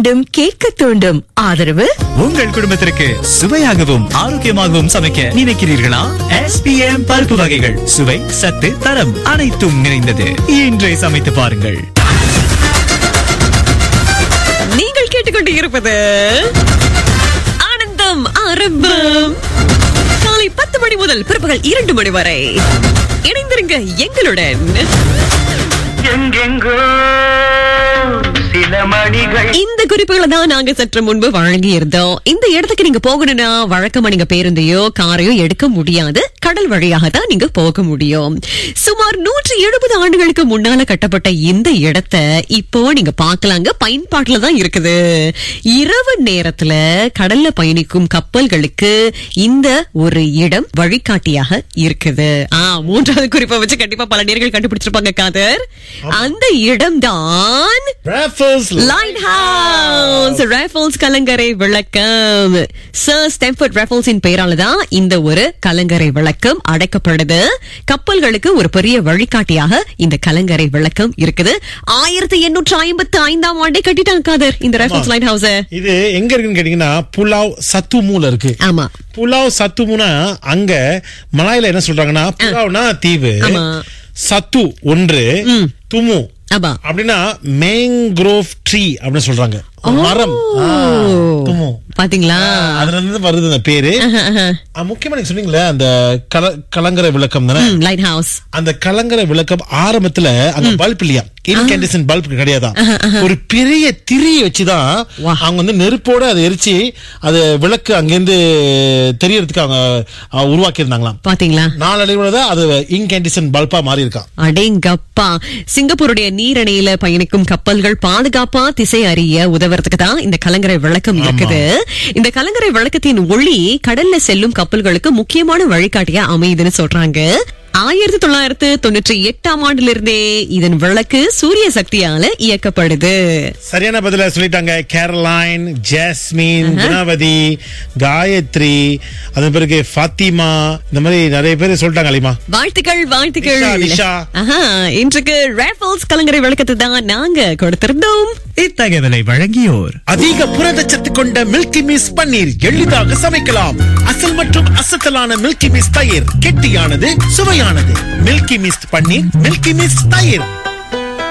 மீண்டும் கேட்க தூண்டும் ஆதரவு உங்கள் குடும்பத்திற்கு சுவையாகவும் ஆரோக்கியமாகவும் சமைக்க நினைக்கிறீர்களா எஸ்பிஎம் பருப்பு வகைகள் சுவை சத்து தரம் அனைத்தும் நிறைந்தது இன்றே சமைத்து பாருங்கள் நீங்கள் கேட்டுக்கொண்டு இருப்பது ஆனந்தம் ஆரம்பம் காலை பத்து மணி முதல் பிற்பகல் இரண்டு மணி வரை இணைந்திருங்க எங்களுடன் எங்கெங்கோ சில மணிகள் இந்த குறிப்புகளை தான் நாங்க சற்று முன்பு வழங்கி இருந்தோம் இந்த இடத்துக்கு நீங்க போகணும்னா வழக்கமா நீங்க பேருந்தையோ காரையோ எடுக்க முடியாது கடல் வழியாக தான் நீங்க போக முடியும் சுமார் நூற்றி எழுபது ஆண்டுகளுக்கு முன்னால கட்டப்பட்ட இந்த இடத்த இப்போ நீங்க பார்க்கலாங்க பயன்பாட்டுல தான் இருக்குது இரவு நேரத்துல கடல்ல பயணிக்கும் கப்பல்களுக்கு இந்த ஒரு இடம் வழிகாட்டியாக இருக்குது ஆ மூன்றாவது குறிப்பை வச்சு கண்டிப்பா பல நேர்கள் கண்டுபிடிச்சிருப்பாங்க காதர் அந்த இடம்தான் ராஃபல்ஸ் லைட் ஹவுஸ் ரேஃபல்ஸ் கலங்கரை விளக்கம் சர் ஸ்டெம்பர்ட் ரேஃபல்ஸின் பெயரால தான் இந்த ஒரு கலங்கரை விளக்கம் அடைக்கப்படுது கப்பல்களுக்கு ஒரு பெரிய வழிகாட்டியாக இந்த கலங்கரை விளக்கம் இருக்குது ஆயிரத்தி எண்ணூற்று ஐம்பத்தி ஐந்தாம் ஆண்டே கட்டிட்டாங்க காதர் இந்த ரேஃபல்ஸ் லைட் ஹவுஸ் இது எங்க இருக்குன்னு கேட்டீங்கன்னா புலாவ் சத்துமூல இருக்கு ஆமா புலாவ் சத்துமுனா அங்க மலாயில என்ன சொல்றாங்கன்னா புலாவ்னா தீவு ஆமா. சத்து ஒன்று துமு ஆமா அப்படின்னா மேங்க்ரோவ் ட்ரீ அப்படின்னு சொல்றாங்க ஒரு மரம் ஆ, துமு பாத்தீங்களா அதுல இருந்து வருது அந்த பேரு ஆ, முக்கியமா நீங்க சொன்னீங்களே அந்த கல- கலங்கரை விளக்கம் தானே லைட் ஹவுஸ் அந்த கலங்கரை விளக்கம் ஆரம்பத்துல அங்க பல்ப் இல்லையா இன்கேண்டிசன் பல்ப் கிடையாதான் ஒரு பெரிய திரியை வச்சுதான் வா. அவங்க வந்து நெருப்போட அதை எரிச்சு அது விளக்கு அங்கிருந்து தெரியறதுக்கு அவங்க அஹ், உருவாக்கி இருந்தாங்களாம் பாத்தீங்களா நாளடைவுல தான் அது இன்கேண்டிசன் பல்பா மாறி இருக்கான் அடேங்கப்பா சிங்கப்பூருடைய நீரணையில பயணிக்கும் கப்பல்கள் பாதுகாப்பா திசை அறிய உதவுறதுக்கு தான் இந்த கலங்கரை விளக்கம் இருக்குது இந்த கலங்கரை விளக்கத்தின் ஒளி கடல்ல செல்லும் கப்பல்களுக்கு முக்கியமான வழிகாட்டியா அமையுதுன்னு சொல்றாங்க ஆயிரத்தி தொள்ளாயிரத்து தொண்ணூற்றி எட்டாம் ஆண்டிலிருந்தே இதன் விளக்கு சூரிய சக்தியால இயக்கப்படுது சரியான பதில சொல்லிட்டாங்க கேரளைன் ஜாஸ்மின் குணவதி காயத்ரி அதன் பிறகு ஃபாத்திமா இந்த மாதிரி நிறைய பேர் சொல்லிட்டாங்க அலிமா வாழ்த்துக்கள் வாழ்த்துக்கள் நிஷா, நிஷா. ஆஹா, இன்றைக்கு ரேஃபல்ஸ் கலங்கரை விளக்கத்தை தான் நாங்க கொடுத்திருந்தோம் இத்தகவலை வழங்கியோர் அதிக புரதச்சத்து கொண்ட மில்கி மிஸ் பன்னீர் எளிதாக சமைக்கலாம் அசல் மற்றும் அசத்தலான மில்கி மிஸ் தயிர் கெட்டியானது சுவையானது Milky Mist paneer Milky Mist தயிர்